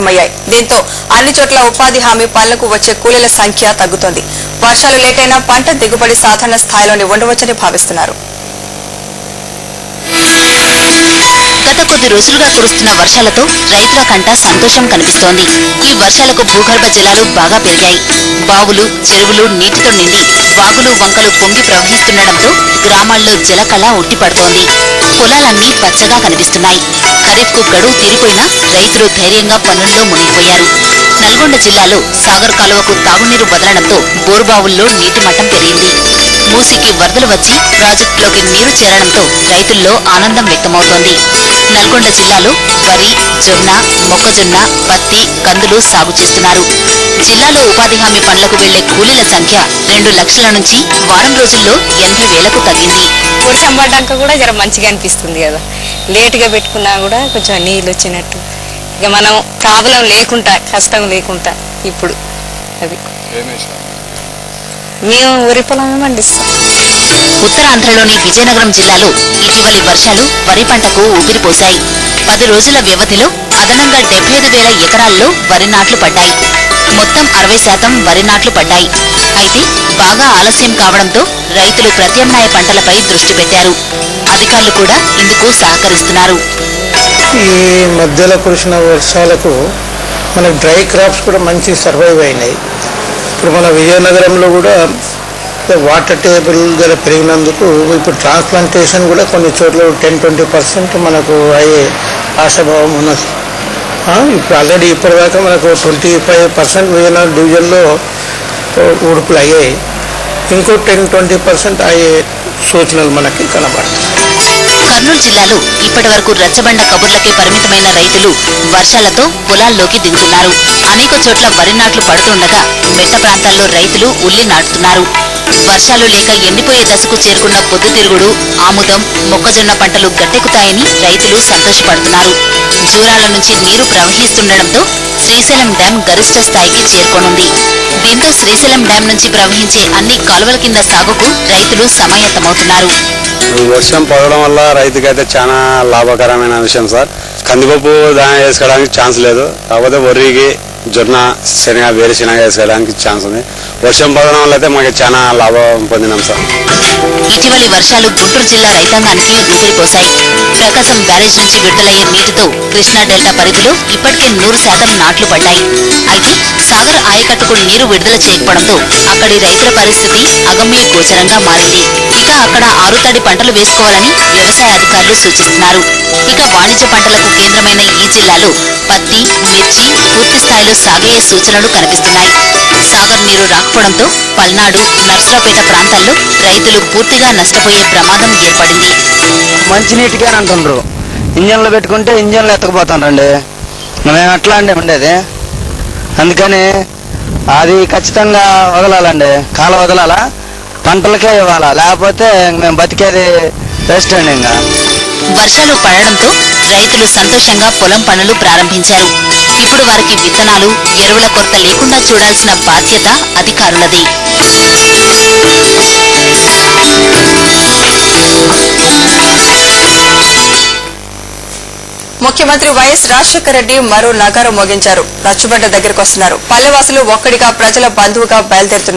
ప్రారంభమయ్యాయి దీంతో అన్ని చోట్ల ఉపాధి హామీ పనులకు వచ్చే కూలీల సంఖ్య తగ్గుతోంది వర్షాలు లేటైనా పంట దిగుబడి సాధారణ స్థాయిలోనే ఉండవచ్చని భావిస్తున్నారు గత కొద్ది రోజులుగా కురుస్తున్న వర్షాలతో రైతుల కంట సంతోషం కనిపిస్తోంది ఈ వర్షాలకు భూగర్భ జలాలు బాగా పెరిగాయి బావులు చెరువులు నీటితో నిండి వాగులు వంకలు పొంగి ప్రవహిస్తుండటంతో గ్రామాల్లో జలకళ ఉట్టిపడుతోంది పొలాలన్నీ పచ్చగా కనిపిస్తున్నాయి ఖరీఫ్ కు గడువు తీరిపోయినా రైతులు ధైర్యంగా పనుల్లో మునిగిపోయారు నల్గొండ జిల్లాలో సాగర్ కాలువకు తాగునీరు వదలడంతో బోరుబావుల్లో నీటి మట్టం పెరిగింది మూసికి వరదలు వచ్చి ప్రాజెక్టులోకి నీరు చేరడంతో రైతుల్లో ఆనందం వ్యక్తమవుతోంది నల్గొండ జిల్లాలో వరి జొన్న మొక్కజొన్న పత్తి కందులు సాగు చేస్తున్నారు జిల్లాలో ఉపాధి హామీ పనులకు వెళ్లే కూలీల సంఖ్య రెండు లక్షల నుంచి వారం రోజుల్లో ఎనభై వేలకు తగ్గింది వర్షం పడ్డాక కూడా జర మంచిగా అనిపిస్తుంది కదా లేటుగా పెట్టుకున్నా కూడా కొంచెం నీళ్ళు వచ్చినట్టు ఇక మనం ప్రాబ్లం లేకుండా కష్టం లేకుండా ఇప్పుడు అది మేము వరి పొలమే పండిస్తాం ఉత్తరాంధ్రలోని విజయనగరం జిల్లాలో ఇటీవలి వర్షాలు వరి పంటకు ఊపిరిపోశాయి పది రోజుల వ్యవధిలో అదనంగా డెబ్బై ఐదు వేల ఎకరాల్లో వరి నాట్లు పడ్డాయి మొత్తం అరవై శాతం వరి నాట్లు పడ్డాయి అయితే బాగా ఆలస్యం కావడంతో రైతులు ప్రత్యామ్నాయ పంటలపై దృష్టి పెట్టారు అధికారులు కూడా ఇందుకు సహకరిస్తున్నారు ఈ మధ్యలో కురిసిన వర్షాలకు మన డ్రై క్రాప్స్ కూడా మంచి సర్వైవ్ అయినాయి ఇప్పుడు మన విజయనగరంలో కూడా వాటర్ టేబుల్ జర పెరిగినందుకు ఇప్పుడు ట్రాన్స్ప్లాంటేషన్ కూడా కొన్ని చోట్ల టెన్ ట్వంటీ పర్సెంట్ మనకు అయ్యే ఆశాభావం ఉన్నది ఆ, ఇప్పుడు ఆల్రెడీ ఇప్పటిదాకా మనకు ట్వంటీ ఫైవ్ పర్సెంట్ విజయనగరం డివిజన్లో ఉడుపులు అయ్యాయి ఇంకో టెన్ ట్వంటీ పర్సెంట్ అయ్యే సూచనలు మనకి కనబడతాయి కర్నూలు జిల్లాలో ఇప్పటి వరకు రచ్చబండ కబుర్లకే పరిమితమైన రైతులు వర్షాలతో పొలాల్లోకి దిగుతున్నారు అనేక చోట్ల వరి నాట్లు పడుతుండగా మెట్ట ప్రాంతాల్లో రైతులు ఉల్లి నాటుతున్నారు వర్షాలు లేక ఎండిపోయే దశకు చేరుకున్న పొద్దుతిరుగుడు ఆముదం మొక్కజొన్న పంటలు గట్టెక్కుతాయని రైతులు సంతోషపడుతున్నారు జూరాల నుంచి నీరు ప్రవహిస్తుండటంతో శ్రీశైలం డ్యాం గరిష్ట స్థాయికి చేరుకోనుంది దీంతో శ్రీశైలం డ్యాం నుంచి ప్రవహించే అన్ని కాలువల కింద సాగుకు రైతులు సమాయత్తమవుతున్నారు ఈ వర్షం పడడం వల్ల రైతుకైతే చాలా లాభకరమైన విషయం సార్ కందిపప్పు దాని వేసుకోవడానికి ఛాన్స్ లేదు కాకపోతే వరికి జొన్న శనగ వేరుశనగ వేసుకోవడానికి ఛాన్స్ ఉంది వర్షం పడడం వల్ల అయితే మాకు చాలా లాభం పొందినాం సార్ ఇటీవలి వర్షాలు గుంటూరు జిల్లా రైతాంగానికి ఊపిరిపోశాయి ప్రకాశం బ్యారేజ్ నుంచి విడుదలయ్యే నీటితో కృష్ణా డెల్టా పరిధిలో ఇప్పటికే నూరు శాతం నాట్లు పడ్డాయి అయితే సాగర్ ఆయకట్టుకు నీరు విడుదల చేయకపోవడంతో అక్కడి రైతుల పరిస్థితి అగమ్య గోచరంగా మారింది ఇక అక్కడ ఆరుతడి పంటలు వేసుకోవాలని వ్యవసాయ అధికారులు సూచిస్తున్నారు ఇక వాణిజ్య పంటలకు కేంద్రమైన ఈ జిల్లాలో పత్తి మిర్చి పూర్తి స్థాయిలో సాగయ్యే సూచనలు కనిపిస్తున్నాయి సాగర్ నీరు రాకపోవడంతో పల్నాడు నర్సరావుపేట ప్రాంతాల్లో రైతులు పూర్తిగా నష్టపోయే ప్రమాదం ఏర్పడింది మంచినీటికే అని అంటుండ్రు ఇంజన్లు పెట్టుకుంటే ఇంజన్లు ఎత్తకపోతుండ్రండి మేము ఎట్లా అండి ఉండేది అందుకని అది ఖచ్చితంగా వదలాలండి కాల వదలాలా పంటలకే ఇవ్వాలా లేకపోతే మేము బతికేది వేస్ట్ అండి ఇంకా వర్షాలు పడడంతో రైతులు సంతోషంగా పొలం పనులు ప్రారంభించారు ఇప్పుడు వారికి విత్తనాలు ఎరువుల కొరత లేకుండా చూడాల్సిన బాధ్యత అధికారులది ముఖ్యమంత్రి వైఎస్ రాజశేఖర రెడ్డి మరో నగారం మోగించారు రచ్చుబండ దగ్గరకు వస్తున్నారు పల్లెవాసులు ఒక్కడిగా ప్రజల బంధువుగా బయలుదేరుతున్నారు